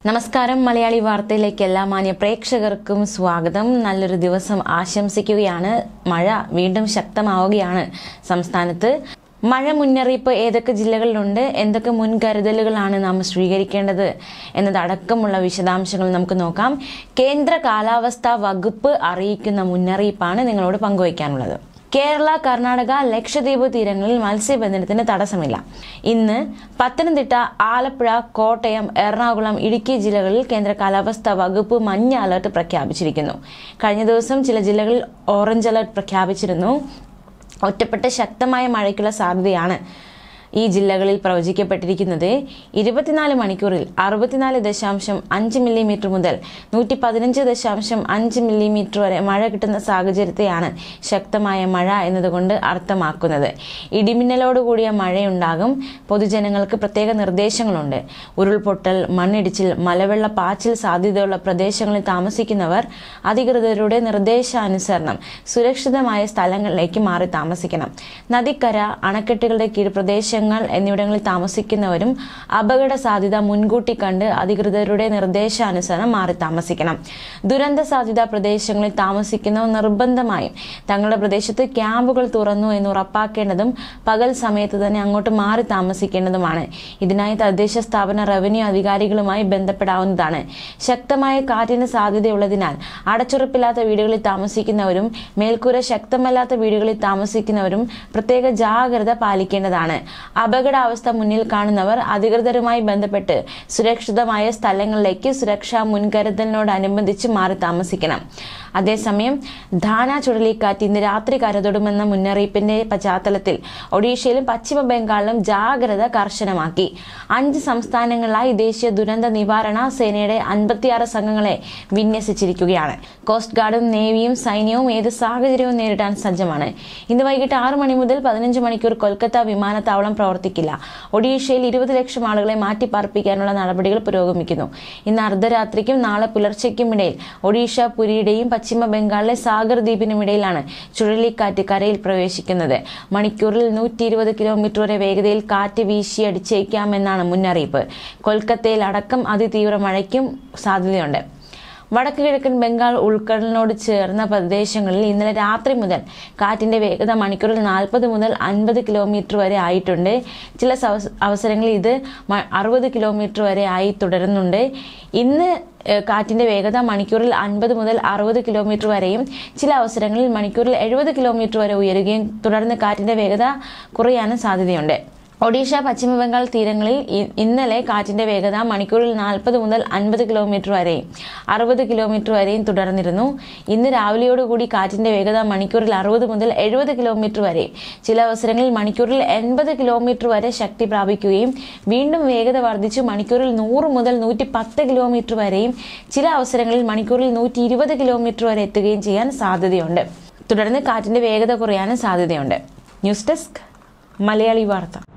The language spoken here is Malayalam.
നമസ്കാരം മലയാളി വാർത്തയിലേക്ക് എല്ലാ മാന്യ പ്രേക്ഷകർക്കും സ്വാഗതം നല്ലൊരു ദിവസം ആശംസിക്കുകയാണ് മഴ വീണ്ടും ശക്തമാവുകയാണ് സംസ്ഥാനത്ത് മഴ മുന്നറിയിപ്പ് ഏതൊക്കെ ജില്ലകളിലുണ്ട് എന്തൊക്കെ മുൻകരുതലുകളാണ് നാം സ്വീകരിക്കേണ്ടത് എന്നതടക്കമുള്ള വിശദാംശങ്ങൾ നമുക്ക് നോക്കാം കേന്ദ്ര കാലാവസ്ഥാ വകുപ്പ് അറിയിക്കുന്ന മുന്നറിയിപ്പാണ് നിങ്ങളോട് പങ്കുവയ്ക്കാനുള്ളത് കേരള കർണാടക ലക്ഷദ്വീപ് തീരങ്ങളിൽ മത്സ്യബന്ധനത്തിന് തടസ്സമില്ല ഇന്ന് പത്തനംതിട്ട ആലപ്പുഴ കോട്ടയം എറണാകുളം ഇടുക്കി ജില്ലകളിൽ കേന്ദ്ര കാലാവസ്ഥാ വകുപ്പ് മഞ്ഞ അലർട്ട് പ്രഖ്യാപിച്ചിരിക്കുന്നു കഴിഞ്ഞ ദിവസം ചില ജില്ലകളിൽ ഓറഞ്ച് അലർട്ട് പ്രഖ്യാപിച്ചിരുന്നു ഒറ്റപ്പെട്ട ശക്തമായ മഴയ്ക്കുള്ള സാധ്യതയാണ് ഈ ജില്ലകളിൽ പ്രവചിക്കപ്പെട്ടിരിക്കുന്നത് ഇരുപത്തിനാല് മണിക്കൂറിൽ അറുപത്തിനാല് ദശാംശം അഞ്ച് മില്ലിമീറ്റർ മുതൽ നൂറ്റി പതിനഞ്ച് ദശാംശം അഞ്ച് മില്ലിമീറ്റർ വരെ മഴ കിട്ടുന്ന സാഹചര്യത്തെയാണ് ശക്തമായ മഴ എന്നതുകൊണ്ട് അർത്ഥമാക്കുന്നത് ഇടിമിന്നലോടുകൂടിയ മഴയുണ്ടാകും പൊതുജനങ്ങൾക്ക് പ്രത്യേക നിർദ്ദേശങ്ങളുണ്ട് ഉരുൾപൊട്ടൽ മണ്ണിടിച്ചിൽ മലവെള്ള പാച്ചിൽ സാധ്യതയുള്ള പ്രദേശങ്ങളിൽ താമസിക്കുന്നവർ അധികൃതരുടെ നിർദ്ദേശാനുസരണം സുരക്ഷിതമായ സ്ഥലങ്ങളിലേക്ക് മാറി താമസിക്കണം നദിക്കര അണക്കെട്ടുകളുടെ കീഴ്പ്രദേശങ്ങൾ എന്നിവിടങ്ങളിൽ താമസിക്കുന്നവരും അപകട സാധ്യത മുൻകൂട്ടി കണ്ട് അധികൃതരുടെ നിർദ്ദേശാനുസരണം മാറി താമസിക്കണം ദുരന്ത സാധ്യത പ്രദേശങ്ങളിൽ താമസിക്കുന്നവർ നിർബന്ധമായും തങ്ങളുടെ പ്രദേശത്ത് ക്യാമ്പുകൾ തുറന്നു എന്ന് ഉറപ്പാക്കേണ്ടതും പകൽ സമയത്ത് തന്നെ അങ്ങോട്ട് മാറി താമസിക്കേണ്ടതുമാണ് ഇതിനായി തദ്ദേശ സ്ഥാപന റവന്യൂ അധികാരികളുമായി ബന്ധപ്പെടാവുന്നതാണ് ശക്തമായ കാറ്റിന് സാധ്യതയുള്ളതിനാൽ അടച്ചുറപ്പില്ലാത്ത വീടുകളിൽ താമസിക്കുന്നവരും മേൽക്കൂര ശക്തമല്ലാത്ത വീടുകളിൽ താമസിക്കുന്നവരും പ്രത്യേക ജാഗ്രത പാലിക്കേണ്ടതാണ് അപകടാവസ്ഥ മുന്നിൽ കാണുന്നവർ അധികൃതരുമായി ബന്ധപ്പെട്ട് സുരക്ഷിതമായ സ്ഥലങ്ങളിലേക്ക് സുരക്ഷാ മുൻകരുതലിനോടനുബന്ധിച്ച് മാറി താമസിക്കണം അതേസമയം ധാന ചുഴലിക്കാറ്റ് ഇന്ന് രാത്രി കരതൊടുമെന്ന മുന്നറിയിപ്പിന്റെ പശ്ചാത്തലത്തിൽ ഒഡീഷയിലും പശ്ചിമ ബംഗാളിലും ജാഗ്രത കർശനമാക്കി അഞ്ച് സംസ്ഥാനങ്ങളിലായി ദേശീയ ദുരന്ത നിവാരണ സേനയുടെ അൻപത്തിയാറ് സംഘങ്ങളെ വിന്യസിച്ചിരിക്കുകയാണ് കോസ്റ്റ് ഗാർഡും നേവിയും സൈന്യവും ഏത് സാഹചര്യവും നേരിടാൻ സജ്ജമാണ് ഇന്ന് വൈകിട്ട് ആറ് മണി മുതൽ പതിനഞ്ച് മണിക്കൂർ കൊൽക്കത്ത വിമാനത്താവളം പ്രവർത്തിക്കില്ല ഒഡീഷയിൽ ഇരുപത് ലക്ഷം ആളുകളെ മാറ്റിപ്പാർപ്പിക്കാനുള്ള നടപടികൾ പുരോഗമിക്കുന്നു ഇന്ന് അർദ്ധരാത്രിക്കും നാളെ പുലർച്ചയ്ക്കും ഇടയിൽ ഒഡീഷ പുരിയുടെയും പശ്ചിമ ബംഗാളിലെ സാഗർ ദ്വീപിനും ഇടയിലാണ് ചുഴലിക്കാറ്റ് കരയിൽ പ്രവേശിക്കുന്നത് മണിക്കൂറിൽ നൂറ്റി ഇരുപത് കിലോമീറ്റർ വരെ വേഗതയിൽ കാറ്റ് വീശിയടിച്ചേക്കാമെന്നാണ് മുന്നറിയിപ്പ് കൊൽക്കത്തയിൽ അടക്കം അതിതീവ്ര മഴയ്ക്കും സാധ്യതയുണ്ട് വടക്ക് കിഴക്കൻ ബംഗാൾ ഉൾക്കടലിനോട് ചേർന്ന പ്രദേശങ്ങളിൽ ഇന്നലെ രാത്രി മുതൽ കാറ്റിന്റെ വേഗത മണിക്കൂറിൽ നാൽപ്പത് മുതൽ അൻപത് കിലോമീറ്റർ വരെ ആയിട്ടുണ്ട് ചില സവ- അവസരങ്ങളിൽ ഇത് മ- അറുപത് കിലോമീറ്റർ വരെ ആയി തുടരുന്നുണ്ട് ഇന്ന് ഏഹ്, കാറ്റിന്റെ വേഗത മണിക്കൂറിൽ അൻപത് മുതൽ അറുപത് കിലോമീറ്റർ വരെയും ചില അവസരങ്ങളിൽ മണിക്കൂറിൽ എഴുപത് കിലോമീറ്റർ വരെ ഉയരുകയും തുടർന്ന് കാറ്റിന്റെ വേഗത കുറയാനും സാധ്യതയുണ്ട് ഒഡീഷ പശ്ചിമ ബംഗാൾ തീരങ്ങളിൽ ഇ- ഇന്നലെ കാറ്റിന്റെ വേഗത മണിക്കൂറിൽ നാൽപ്പത് മുതൽ അൻപത് കിലോമീറ്റർ വരെയും അറുപത് കിലോമീറ്റർ വരെയും തുടർന്നിരുന്നു ഇന്ന് രാവിലെയോടുകൂടി കാറ്റിന്റെ വേഗത മണിക്കൂറിൽ അറുപത് മുതൽ എഴുപത് കിലോമീറ്റർ വരെയും ചില അവസരങ്ങളിൽ മണിക്കൂറിൽ എൺപത് കിലോമീറ്റർ വരെ ശക്തി പ്രാപിക്കുകയും വീണ്ടും വേഗത വർദ്ധിച്ച് മണിക്കൂറിൽ നൂറ് മുതൽ നൂറ്റി പത്ത് കിലോമീറ്റർ വരെയും ചില അവസരങ്ങളിൽ മണിക്കൂറിൽ നൂറ്റി ഇരുപത് കിലോമീറ്റർ വരെ എത്തുകയും ചെയ്യാൻ സാധ്യതയുണ്ട് തുടർന്ന് കാറ്റിന്റെ വേഗത കുറയാനും സാധ്യതയുണ്ട് ന്യൂസ് ഡെസ്ക് മലയാളി വാർത്ത